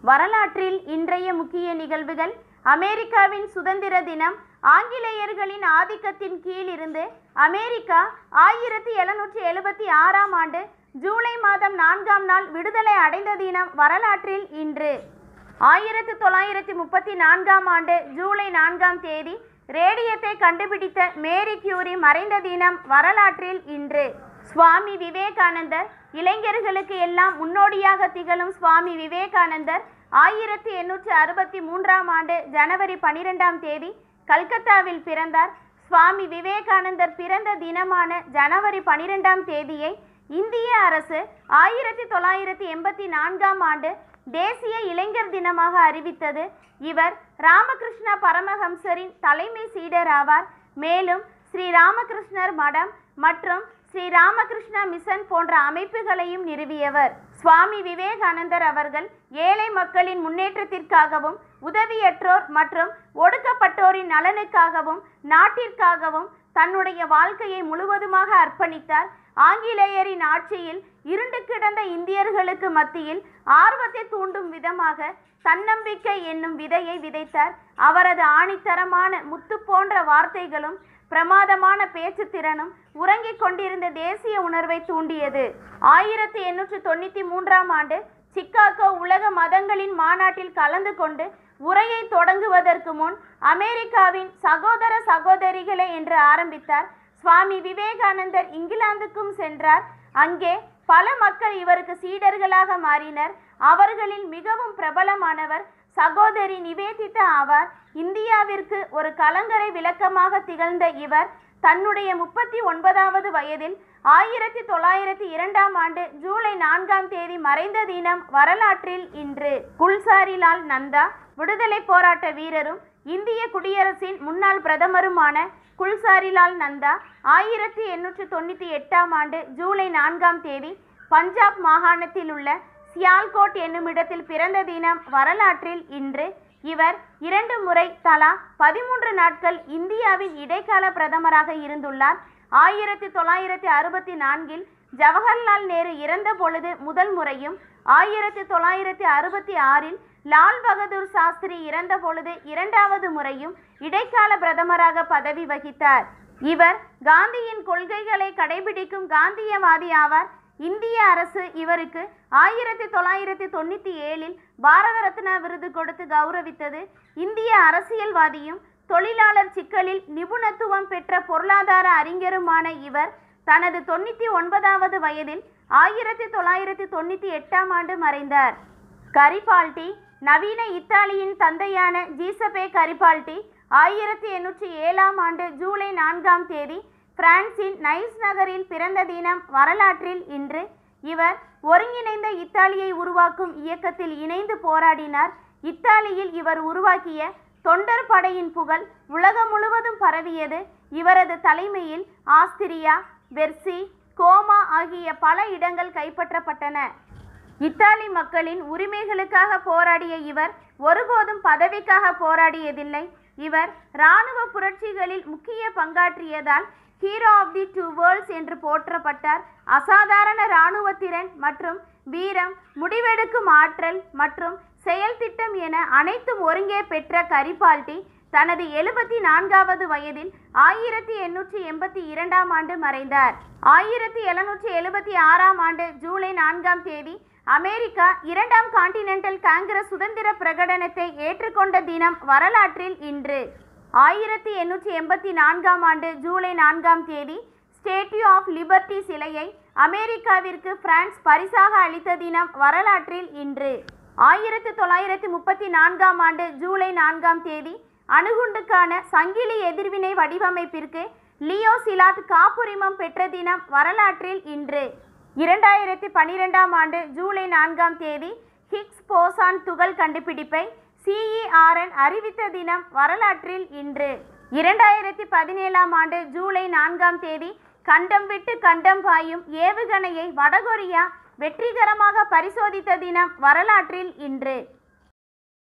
வரலாற்றில் இன்றைய முக்கிய நிகழ்வுகள் அமெரிக்காவின் சுதந்திர தினம் ஆங்கிலேயர்களின் ஆதிக்கத்தின் கீழ் இருந்து அமெரிக்கா ஆயிரத்தி எழுநூற்றி எழுபத்தி ஆறாம் ஆண்டு ஜூலை மாதம் நான்காம் நாள் விடுதலை அடைந்த தினம் வரலாற்றில் இன்று ஆயிரத்தி தொள்ளாயிரத்தி முப்பத்தி நான்காம் ஆண்டு ஜூலை நான்காம் தேதி ரேடியத்தை கண்டுபிடித்த மேரி கியூரி மறைந்த தினம் வரலாற்றில் இன்று சுவாமி விவேகானந்தர் இளைஞர்களுக்கு எல்லாம் முன்னோடியாக திகழும் சுவாமி விவேகானந்தர் ஆயிரத்தி எண்ணூற்றி அறுபத்தி மூன்றாம் ஆண்டு ஜனவரி பனிரெண்டாம் தேதி கல்கத்தாவில் பிறந்தார் சுவாமி விவேகானந்தர் பிறந்த தினமான ஜனவரி பனிரெண்டாம் தேதியை இந்திய அரசு ஆயிரத்தி தொள்ளாயிரத்தி எண்பத்தி நான்காம் ஆண்டு தேசிய இளைஞர் தினமாக அறிவித்தது இவர் ராமகிருஷ்ண பரமஹம்சரின் தலைமை சீடர் ஆவார் மேலும் ஸ்ரீ ராமகிருஷ்ணர் மடம் மற்றும் ஸ்ரீ ராமகிருஷ்ண மிஷன் போன்ற அமைப்புகளையும் நிறுவியவர் சுவாமி விவேகானந்தர் அவர்கள் ஏழை மக்களின் முன்னேற்றத்திற்காகவும் உதவியற்றோர் மற்றும் ஒடுக்கப்பட்டோரின் நலனுக்காகவும் நாட்டிற்காகவும் தன்னுடைய வாழ்க்கையை முழுவதுமாக அர்ப்பணித்தார் ஆங்கிலேயரின் ஆட்சியில் இருண்டு கிடந்த இந்தியர்களுக்கு மத்தியில் ஆர்வத்தை தூண்டும் விதமாக தன்னம்பிக்கை என்னும் விதையை விதைத்தார் அவரது ஆணித்தரமான முத்து போன்ற வார்த்தைகளும் பிரமாதமான பேச்சு திறனும் உறங்கிக் கொண்டிருந்த தேசிய உணர்வை தூண்டியது ஆயிரத்தி எண்ணூற்றி தொண்ணூற்றி மூன்றாம் ஆண்டு சிக்காகோ உலக மதங்களின் மாநாட்டில் கலந்து கொண்டு உரையை தொடங்குவதற்கு முன் அமெரிக்காவின் சகோதர சகோதரிகளே என்று ஆரம்பித்தார் சுவாமி விவேகானந்தர் இங்கிலாந்துக்கும் சென்றார் அங்கே பல மக்கள் இவருக்கு சீடர்களாக மாறினர் அவர்களில் மிகவும் பிரபலமானவர் சகோதரி நிவேதிதா ஆவார் இந்தியாவிற்கு ஒரு கலங்கரை விளக்கமாக திகழ்ந்த இவர் தன்னுடைய முப்பத்தி ஒன்பதாவது வயதில் ஆயிரத்தி தொள்ளாயிரத்தி இரண்டாம் ஆண்டு ஜூலை நான்காம் தேதி மறைந்த தினம் வரலாற்றில் இன்று குல்சாரிலால் நந்தா விடுதலை போராட்ட வீரரும் இந்திய குடியரசின் முன்னாள் பிரதமருமான குல்சாரிலால் நந்தா ஆயிரத்தி எண்ணூற்றி தொண்ணூற்றி எட்டாம் ஆண்டு ஜூலை நான்காம் தேதி பஞ்சாப் மாகாணத்தில் உள்ள சியால்கோட் என்னும் இடத்தில் பிறந்த தினம் வரலாற்றில் இன்று இவர் இரண்டு முறை தலா பதிமூன்று நாட்கள் இந்தியாவின் இடைக்கால பிரதமராக இருந்துள்ளார் ஆயிரத்தி தொள்ளாயிரத்தி அறுபத்தி நான்கில் ஜவஹர்லால் நேரு இறந்த பொழுது முதல் முறையும் ஆயிரத்தி தொள்ளாயிரத்தி அறுபத்தி ஆறில் லால் பகதூர் சாஸ்திரி இறந்த பொழுது இரண்டாவது முறையும் இடைக்கால பிரதமராக பதவி வகித்தார் இவர் காந்தியின் கொள்கைகளை கடைபிடிக்கும் காந்தியவாதி ஆவார் இந்திய அரசு இவருக்கு ஆயிரத்தி தொள்ளாயிரத்தி தொண்ணூற்றி ஏழில் பாரத ரத்னா விருது கொடுத்து கௌரவித்தது இந்திய அரசியல்வாதியும் தொழிலாளர் சிக்கலில் நிபுணத்துவம் பெற்ற பொருளாதார அறிஞருமான இவர் தனது தொண்ணூற்றி ஒன்பதாவது வயதில் ஆயிரத்தி தொள்ளாயிரத்தி தொண்ணூற்றி எட்டாம் ஆண்டு மறைந்தார் கரிபால்டி நவீன இத்தாலியின் தந்தையான ஜீசபே கரிபால்டி ஆயிரத்தி எண்ணூற்றி ஏழாம் ஆண்டு ஜூலை நான்காம் தேதி பிரான்சின் நைஸ் நகரில் பிறந்த தினம் வரலாற்றில் இன்று இவர் ஒருங்கிணைந்த இத்தாலியை உருவாக்கும் இயக்கத்தில் இணைந்து போராடினார் இத்தாலியில் இவர் உருவாக்கிய தொண்டர் படையின் புகழ் உலகம் முழுவதும் பரவியது இவரது தலைமையில் ஆஸ்திரியா வெர்சி கோமா ஆகிய பல இடங்கள் கைப்பற்றப்பட்டன இத்தாலி மக்களின் உரிமைகளுக்காக போராடிய இவர் ஒருபோதும் பதவிக்காக போராடியதில்லை இவர் இராணுவ புரட்சிகளில் முக்கிய பங்காற்றியதால் hero of the two worlds என்று போற்றப்பட்டார் அசாதாரண இராணுவ திறன் மற்றும் வீரம் முடிவெடுக்கும் ஆற்றல் மற்றும் செயல் திட்டம் என அனைத்தும் ஒருங்கே பெற்ற கரிபால்டி தனது எழுபத்தி நான்காவது வயதில் ஆயிரத்தி எண்ணூற்றி எண்பத்தி இரண்டாம் ஆண்டு மறைந்தார் ஆயிரத்தி எழுநூற்றி எழுபத்தி ஆறாம் ஆண்டு ஜூலை நான்காம் தேதி அமெரிக்கா இரண்டாம் கான்டினென்டல் காங்கிரஸ் சுதந்திர பிரகடனத்தை ஏற்றுக்கொண்ட தினம் வரலாற்றில் இன்று ஆயிரத்தி எண்ணூற்றி எண்பத்தி நான்காம் ஆண்டு ஜூலை நான்காம் தேதி ஸ்டேட்யூ ஆஃப் லிபர்ட்டி சிலையை அமெரிக்காவிற்கு பிரான்ஸ் பரிசாக அளித்த தினம் வரலாற்றில் இன்று ஆயிரத்தி தொள்ளாயிரத்தி முப்பத்தி நான்காம் ஆண்டு ஜூலை நான்காம் தேதி அணுகுண்டுக்கான சங்கிலி எதிர்வினை வடிவமைப்பிற்கு லியோ சிலாட் காப்புரிமம் பெற்ற தினம் வரலாற்றில் இன்று இரண்டாயிரத்தி பன்னிரெண்டாம் ஆண்டு ஜூலை நான்காம் தேதி ஹிக்ஸ் போசான் துகள் கண்டுபிடிப்பை சிஇஆர்என் அறிவித்த தினம் வரலாற்றில் இன்று இரண்டாயிரத்தி பதினேழாம் ஆண்டு ஜூலை நான்காம் தேதி கண்டம் விட்டு கண்டம் பாயும் ஏவுகணையை வடகொரியா வெற்றிகரமாக பரிசோதித்த தினம் வரலாற்றில் இன்று